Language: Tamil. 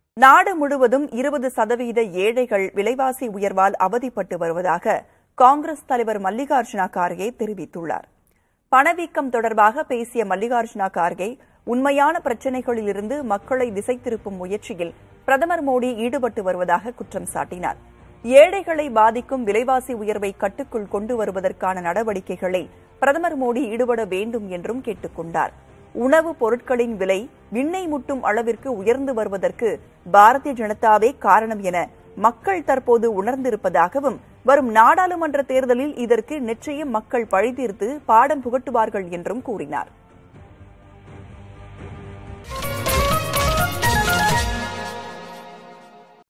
நாடு முழுவதும் இருபது சதவீத ஏழைகள் விலைவாசி உயர்வால் அவதிப்பட்டு வருவதாக காங்கிரஸ் தலைவர் மல்லிகார்ஜுனா கார்கே தெரிவித்துள்ளார் பணவீக்கம் தொடர்பாக பேசிய மல்லிகார்ஜுனா கார்கே உண்மையான பிரச்சினைகளிலிருந்து மக்களை திசை திருப்பும் முயற்சியில் பிரதமர் மோடி ஈடுபட்டு வருவதாக குற்றம் சாட்டினார் ஏழைகளை பாதிக்கும் விலைவாசி உயர்வை கட்டுக்குள் கொண்டு வருவதற்கான நடவடிக்கைகளை பிரதமர் மோடி ஈடுபட வேண்டும் என்றும் கேட்டுக் கொண்டார் உணவுப் பொருட்களின் விலை விண்ணை முட்டும் அளவிற்கு உயர்ந்து வருவதற்கு பாரதிய ஜனதாவே காரணம் என மக்கள் தற்போது உணர்ந்திருப்பதாகவும் வரும் நாடாளுமன்ற தேர்தலில் இதற்கு நிச்சயம் மக்கள் பழிதீர்த்து பாடம் புகட்டுவார்கள் என்றும் கூறினார்